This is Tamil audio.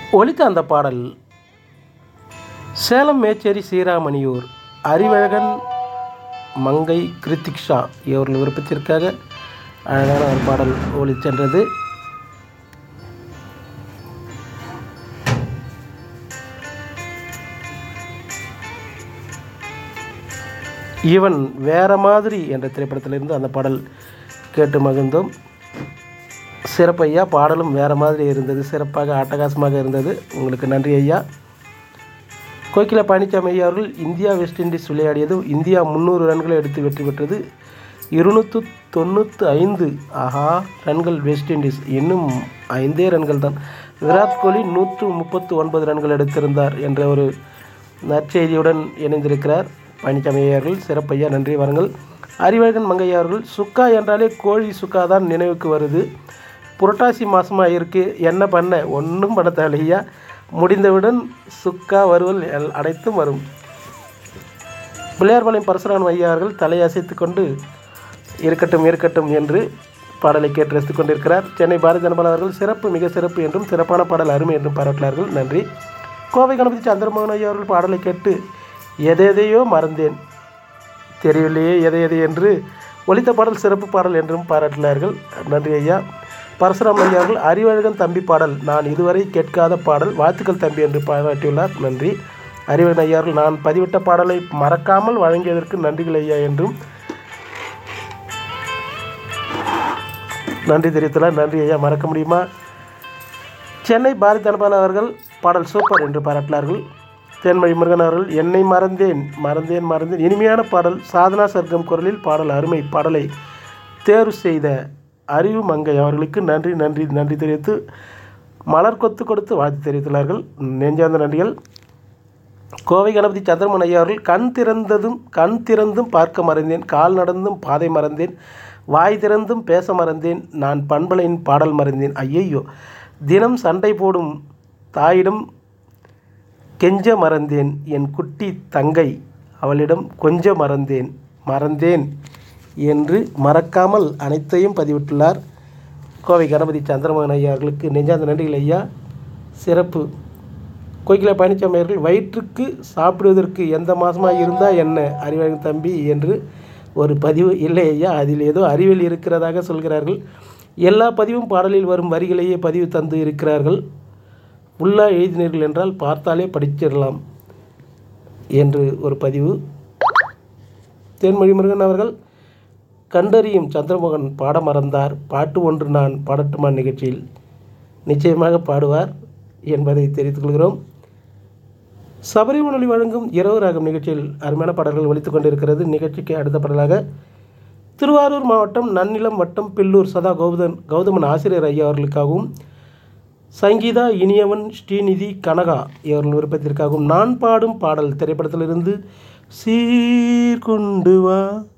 ஒலித்த அந்த பாடல் சேலம் மேச்சேரி சீராமணியூர் அறிவழகன் மங்கை கிருத்திக்ஷா இவர்கள் விருப்பத்திற்காக அழகான ஒரு பாடல் ஒலி சென்றது இவன் வேற மாதிரி என்ற திரைப்படத்திலிருந்து அந்த பாடல் கேட்டு மகிழ்ந்தோம் சிறப்பையா பாடலும் வேறு மாதிரி இருந்தது சிறப்பாக அட்டகாசமாக இருந்தது உங்களுக்கு நன்றி ஐயா கோகிலா பழனிசாமி ஐயா அவர்கள் இந்தியா வெஸ்ட் இண்டீஸ் விளையாடியது இந்தியா முந்நூறு ரன்களை எடுத்து வெற்றி பெற்றது இருநூற்று தொண்ணூற்று ஐந்து ஆஹா ரன்கள் வெஸ்ட் இண்டீஸ் இன்னும் ஐந்தே ரன்கள் தான் விராட் கோலி நூற்று முப்பத்து ஒன்பது ரன்கள் எடுத்திருந்தார் என்ற ஒரு நற்செய்தியுடன் இணைந்திருக்கிறார் பழனிசாமி ஐயா அவர்கள் சிறப்பையா நன்றி வாருங்கள் அறிவழகன் மங்கையா அவர்கள் சுக்கா என்றாலே கோழி சுக்கா தான் நினைவுக்கு வருது புரட்டாசி மாதமாக இருக்குது என்ன பண்ண ஒன்றும் பண்ண தேவையா முடிந்தவுடன் சுக்கா வறுவல் எல்- அனைத்தும் வரும் பிள்ளையார்பாளையம் பரசுராமன் ஐயா அவர்கள் தலையசைத்து கொண்டு இருக்கட்டும் இருக்கட்டும் என்று பாடலை கேட்டு ரசித்துக் கொண்டிருக்கிறார் சென்னை பாரதிய ஜனதா அவர்கள் சிறப்பு மிக சிறப்பு என்றும் சிறப்பான பாடல் அருமை என்றும் பாராட்டினார்கள் நன்றி கோவை கணபதி சந்திரமோகன் ஐயா அவர்கள் பாடலை கேட்டு எதையெதையோ மறந்தேன் தெரியவில்லையே எதை எதை என்று ஒலித்த பாடல் சிறப்பு பாடல் என்றும் பாராட்டினார்கள் நன்றி ஐயா பரசுராம் ஐயா அவர்கள் அறிவழகன் தம்பி பாடல் நான் இதுவரை கேட்காத பாடல் வாழ்த்துக்கள் தம்பி என்று பாராட்டியுள்ளார் நன்றி அறிவழகன் ஐயா அவர்கள் நான் பதிவிட்ட பாடலை மறக்காமல் வழங்கியதற்கு நன்றிகள் ஐயா என்றும் நன்றி தெரிவித்துள்ளார் நன்றி ஐயா மறக்க முடியுமா சென்னை பாரதி தனபால் அவர்கள் பாடல் சூப்பர் என்று பாராட்டினார்கள் தேன்மொழி முருகன் அவர்கள் என்னை மறந்தேன் மறந்தேன் மறந்தேன் இனிமையான பாடல் சாதனா சர்க்கம் குரலில் பாடல் அருமை பாடலை தேர்வு செய்த அறிவு மங்கை அவர்களுக்கு நன்றி நன்றி நன்றி தெரிவித்து மலர் கொத்து கொடுத்து வாழ்த்து தெரிவித்துள்ளார்கள் நெஞ்சார்ந்த நன்றிகள் கோவை கணபதி சந்திரமன் ஐயா அவர்கள் கண் திறந்ததும் கண் திறந்தும் பார்க்க மறந்தேன் கால் நடந்தும் பாதை மறந்தேன் வாய் திறந்தும் பேச மறந்தேன் நான் பண்பலையின் பாடல் மறந்தேன் ஐயையோ தினம் சண்டை போடும் தாயிடம் கெஞ்ச மறந்தேன் என் குட்டி தங்கை அவளிடம் கொஞ்ச மறந்தேன் மறந்தேன் என்று மறக்காமல் அனைத்தையும் பதிவிட்டுள்ளார் கோவை கணபதி சந்திரமோகன் ஐயா அவர்களுக்கு நெஞ்சார்ந்த நன்றிகள் ஐயா சிறப்பு கோகிலா பழனிசாமி அவர்கள் வயிற்றுக்கு சாப்பிடுவதற்கு எந்த மாதமாக இருந்தால் என்ன அறிவழகன் தம்பி என்று ஒரு பதிவு இல்லை ஐயா அதில் ஏதோ அறிவியல் இருக்கிறதாக சொல்கிறார்கள் எல்லா பதிவும் பாடலில் வரும் வரிகளையே பதிவு தந்து இருக்கிறார்கள் உள்ளா எழுதினீர்கள் என்றால் பார்த்தாலே படிச்சிடலாம் என்று ஒரு பதிவு தேன்மொழி முருகன் அவர்கள் கண்டறியும் சந்திரமோகன் பாட மறந்தார் பாட்டு ஒன்று நான் பாடட்டுமா நிகழ்ச்சியில் நிச்சயமாக பாடுவார் என்பதை தெரிவித்துக் கொள்கிறோம் சபரிமலை வழங்கும் இரவு ராகம் நிகழ்ச்சியில் அருமையான பாடல்கள் ஒலித்துக் கொண்டிருக்கிறது நிகழ்ச்சிக்கு அடுத்த பாடலாக திருவாரூர் மாவட்டம் நன்னிலம் வட்டம் பில்லூர் சதா கௌதன் கௌதமன் ஆசிரியர் ஐயா அவர்களுக்காகவும் சங்கீதா இனியவன் ஸ்ரீநிதி கனகா இவர்கள் விருப்பத்திற்காகவும் நான் பாடும் பாடல் திரைப்படத்திலிருந்து சீர்கொண்டு வா